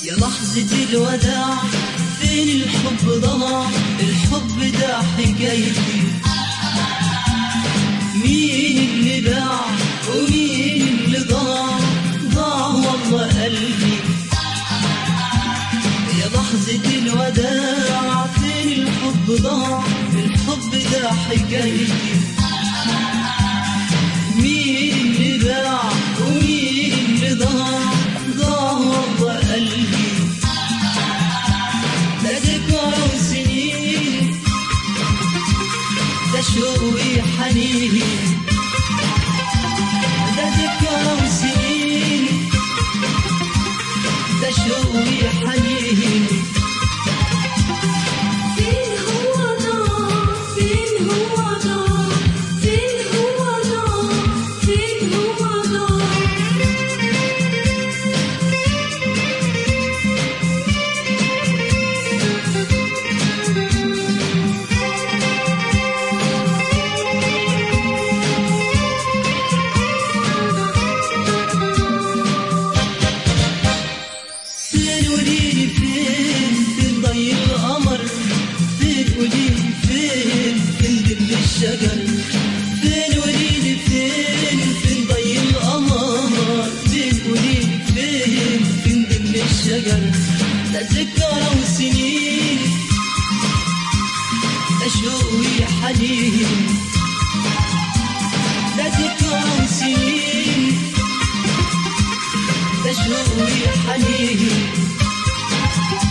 يا لحظة الوداع فين الحب ضاع الحب ده حكايتي مين اللي باع ومين اللي ضاع ضاع والله قلبي يا لحظة الوداع فين الحب ضاع الحب ده حكايتي مين اللي باع ومين اللي ضاع ضاع والله قلبي ده ذكرى وسنين ده شوقي حنين ده ذكرى وسنين ده شوقي حنين فين هو ضاع فين هو ضاع فين هو ضاع فين هو ضاع فين قوليلي فين فين ضي القمر فين قوليلي فين فين ظل الشجر فين قوليلي فين فين ضي القمر فين قوليلي فين فين ظل الشجر ده ذكرى وسنين ده شوقي حنين ده ذكرى وسنين ده شوقي حنين